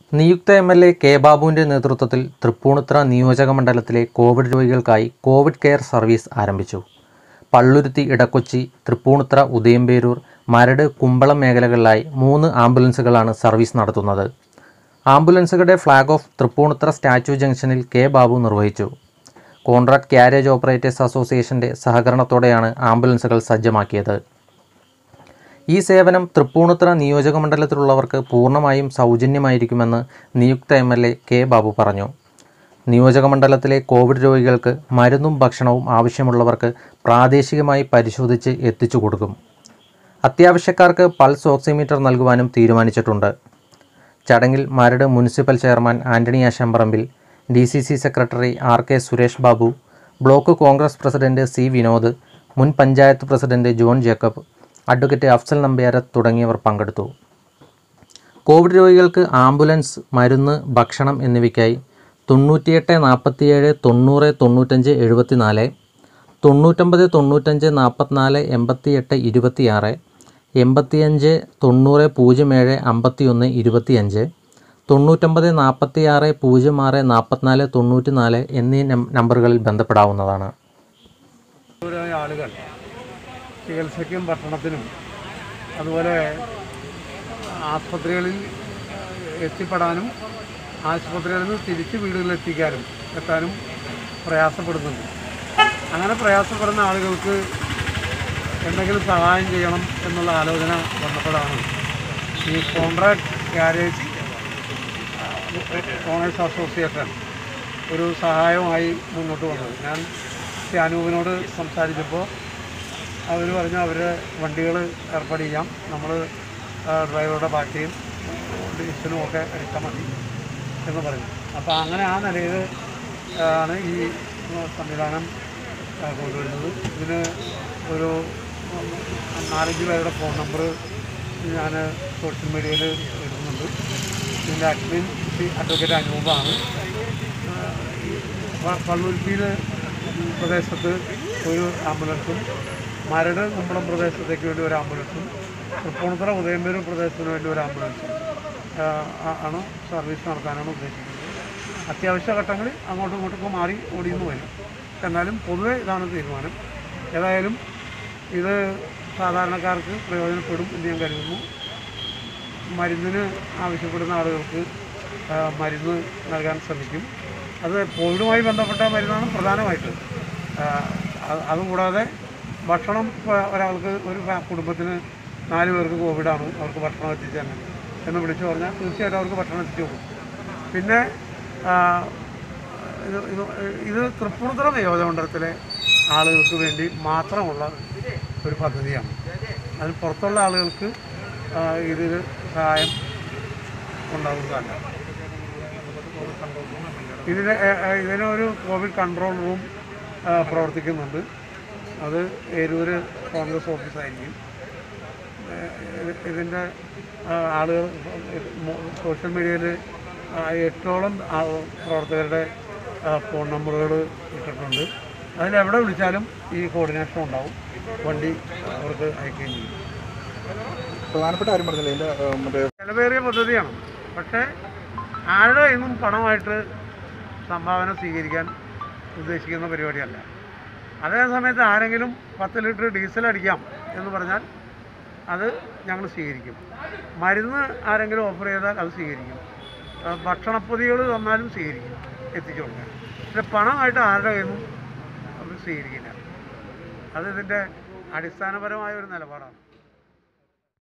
നിയുക്ത M L A K ബാബുവിൻ്റെ നേതൃത്വത്തിൽ തൃപ്പൂണിത്തുറ നിയോജക മണ്ഡലത്തിലെ കോവിഡ് രോഗികൾക്കായി കോവിഡ് കെയർ സർവീസ് ആരംഭിച്ചു പള്ളുരുത്തി ഇടക്കൊച്ചി തൃപ്പൂണിത്തുറ ഉദയംപേരൂർ മരട് കുമ്പളം മേഖലകളിലായി മൂന്ന് ആംബുലൻസുകളാണ് സർവീസ് നടത്തുന്നത് ആംബുലൻസുകളുടെ ഫ്ലാഗ് ഓഫ് തൃപ്പൂണിത്തുറ സ്റ്റാച്യു ജംഗ്ഷനിൽ കെ ബാബു നിർവഹിച്ചു കോൺട്രാക്ട് ക്യാരേജ് ഓപ്പറേറ്റേഴ്സ് അസോസിയേഷൻ്റെ സഹകരണത്തോടെയാണ് ആംബുലൻസുകൾ സജ്ജമാക്കിയത് ഈ സേവനം തൃപ്പൂണിത്തുറ നിയോജക മണ്ഡലത്തിലുള്ളവർക്ക് പൂർണ്ണമായും സൗജന്യമായിരിക്കുമെന്ന് നിയുക്ത M L A K Babu പറഞ്ഞു നിയോജക മണ്ഡലത്തിലെ കോവിഡ് രോഗികൾക്ക് മരുന്നും ഭക്ഷണവും ആവശ്യമുള്ളവർക്ക് പ്രാദേശികമായി പരിശോധിച്ച് എത്തിച്ചു കൊടുക്കും അത്യാവശ്യക്കാർക്ക് പൾസ് ഓക്സിമീറ്റർ നൽകുവാനും തീരുമാനിച്ചിട്ടുണ്ട് ചടങ്ങിൽ Maradu municipal chairman Antony Ashamparambil D C C secretary R K Suresh Babu block Congress president C Vinod മുൻ പഞ്ചായത്ത് പ്രസിഡന്റ് ജോൺ ജേക്കബ് അഡ്വക്കേറ്റ് അഫ്സൽ നമ്പ്യാരത്ത് തുടങ്ങിയവർ പങ്കെടുത്തു കോവിഡ് രോഗികൾക്ക് ആംബുലൻസ് മരുന്ന് ഭക്ഷണം എന്നിവയ്ക്കായി തൊണ്ണൂറ്റിയെട്ട് നാൽപ്പത്തിയേഴ് തൊണ്ണൂറ് തൊണ്ണൂറ്റഞ്ച് എഴുപത്തിനാല് തൊണ്ണൂറ്റൊമ്പത് തൊണ്ണൂറ്റഞ്ച് നാൽപ്പത്തിനാല് എൺപത്തിയെട്ട് ഇരുപത്തിയാറ് എൺപത്തിയഞ്ച് തൊണ്ണൂറ് പൂജ്യം ഏഴ് അമ്പത്തിയൊന്ന് ഇരുപത്തിയഞ്ച് തൊണ്ണൂറ്റൊമ്പത് നാൽപ്പത്തിയാറ് പൂജ്യം ആറ് നാൽപ്പത്തിനാല് തൊണ്ണൂറ്റി നാല് എന്നീ നം- നമ്പറുകളിൽ ബന്ധപ്പെടാവുന്നതാണ് ദൂരമായ ആളുകൾ ചികിത്സയ്ക്കും ഭക്ഷണത്തിനും അതുപോലെ ആസ്പത്രികളിൽ എത്തിപ്പെടാനും ആശുപത്രികളിൽ നിന്ന് തിരിച്ച് വീടുകളിലെത്തിക്കാനും എത്താനും പ്രയാസപ്പെടുന്നുണ്ട് അങ്ങനെ പ്രയാസപ്പെടുന്ന ആളുകൾക്ക് എന്തെങ്കിലും സഹായം ചെയ്യണം എന്നുള്ള ആലോചന വന്നപ്പോഴാണ് ഈ കോൺട്രാക്ട് ഗാരേജ് ഓണേഴ്സ് അസോസിയേഷൻ ഒരു സഹായമായി മുന്നോട്ട് വന്നത് ഞാൻ ശ്രീ അനൂപിനോട് സംസാരിച്ചപ്പോൾ അവർ പറഞ്ഞു അവരുടെ വണ്ടികൾ ഏർപ്പാട് ചെയ്യാം നമ്മൾ ഡ്രൈവറുടെ ബാക്കിയും ഡീസലും ഒക്കെ അടിച്ചാൽ മതി എന്ന് പറഞ്ഞു അപ്പോൾ അങ്ങനെ ആ നിലയിൽ ആണ് ഈ സംവിധാനം ആ, കൊണ്ടുവരുന്നത് ഇതിന് ഒരു നാലഞ്ച് പേരുടെ ഫോൺ നമ്പർ ഞാൻ സോഷ്യൽ മീഡിയയിൽ ഇടുന്നുണ്ട് ഇതിൻ്റെ അഡ്മിൻ ശ്രീ അഡ്വക്കേറ്റ് അനൂപാണ് പള്ളുരുത്തിയിൽ പ്രദേശത്ത് ഒരു ആംബുലൻസും മരട് കുമ്പളം പ്രദേശത്തേക്ക് വേണ്ടി ഒരു ആംബുലൻസും തൃപ്പൂണിത്തുറ ഉദയംപേരൂർ പ്രദേശത്തിന് വേണ്ടി ഒരു ആംബുലൻസും ആ, ആ- ആണ് സർവീസ് നടത്താനാണ് ഉദ്ദേശിക്കുന്നത് അത്യാവശ്യ ഘട്ടങ്ങളിൽ അങ്ങോട്ടും ഇങ്ങോട്ടും മാറി ഓടിയെന്ന് വരും എന്നാലും പൊതുവെ ഇതാണ് തീരുമാനം ഏതായാലും ഇത് സാധാരണക്കാർക്ക് പ്രയോജനപ്പെടും എന്ന് ഞാൻ കരുതുന്നു മരുന്നിന് ആവശ്യപ്പെടുന്ന ആളുകൾക്ക് ആ, മരുന്ന് നൽകാൻ ശ്രമിക്കും അത് കോവിഡുമായി ബന്ധപ്പെട്ട മരുന്നാണ് പ്രധാനമായിട്ട് ആ, അത് അതുകൂടാതെ ഭക്ഷണം ഇപ്പോൾ ഒരാൾക്ക് ഒരു ഫാ- കുടുംബത്തിന് നാല് പേർക്ക് കോവിഡാണ് അവർക്ക് ഭക്ഷണം എത്തിച്ചു തന്നെ എന്ന് വിളിച്ചു പറഞ്ഞാൽ തീർച്ചയായിട്ടും അവർക്ക് ഭക്ഷണം എത്തിച്ചു കൊടുക്കും പിന്നെ ആ, ഇത് ഇത് ഇത് തൃപ്പൂണിത്തുറ നിയോജകമണ്ഡലത്തിലെ ആളുകൾക്ക് വേണ്ടി മാത്രമുള്ള ഒരു പദ്ധതിയാണ് അതിന് പുറത്തുള്ള ആളുകൾക്ക് ആ, ഇതിൽ സഹായം ഉണ്ടാകുന്നതല്ല ഇതിന് ഏ- ഏ- ഇതിനൊരു കോവിഡ് കൺട്രോൾ റൂം ആ, പ്രവർത്തിക്കുന്നുണ്ട് അത് ഏരൂര് കോൺഗ്രസ് ഓഫീസായിരിക്കും ഏഹ് ഇതിൻ്റെ ആളുകൾ സോഷ്യൽ മീഡിയയിൽ എട്ടോളം ആ- പ്രവർത്തകരുടെ ആ, ഫോൺ നമ്പറുകൾ ഇട്ടിട്ടുണ്ട് അതിലെവിടെ വിളിച്ചാലും ഈ കോർഡിനേഷൻ ഉണ്ടാവും വണ്ടി അവർക്ക് അയക്കുകയും ചെയ്യും പ്രധാനപ്പെട്ട കാര്യം പറഞ്ഞില്ലേ ഇതിന്റെ ഏഹ്, മറ്റേ ചിലവേറിയ പദ്ധതിയാണ് പക്ഷേ ആരുടെ ഇന്നും പണമായിട്ട് സംഭാവന സ്വീകരിക്കാൻ ഉദ്ദേശിക്കുന്ന പരിപാടിയല്ല അതേ സമയത്ത് ആരെങ്കിലും പത്ത് ലിറ്റർ ഡീസൽ അടിക്കാം എന്ന് പറഞ്ഞാൽ അത് ഞങ്ങൾ സ്വീകരിക്കും മരുന്ന് ആരെങ്കിലും ഓഫർ ചെയ്താൽ അത് സ്വീകരിക്കും ആ, ഭക്ഷണപ്പൊതികൾ തന്നാലും സ്വീകരിക്കും എത്തിച്ചു കൊടുക്കാൻ പക്ഷെ പണമായിട്ട് ആരുടെ കയ്യിൽ നിന്നും അത് സ്വീകരിക്കില്ല അത് ഇതിൻ്റെ അടിസ്ഥാനപരമായ ഒരു നിലപാടാണ്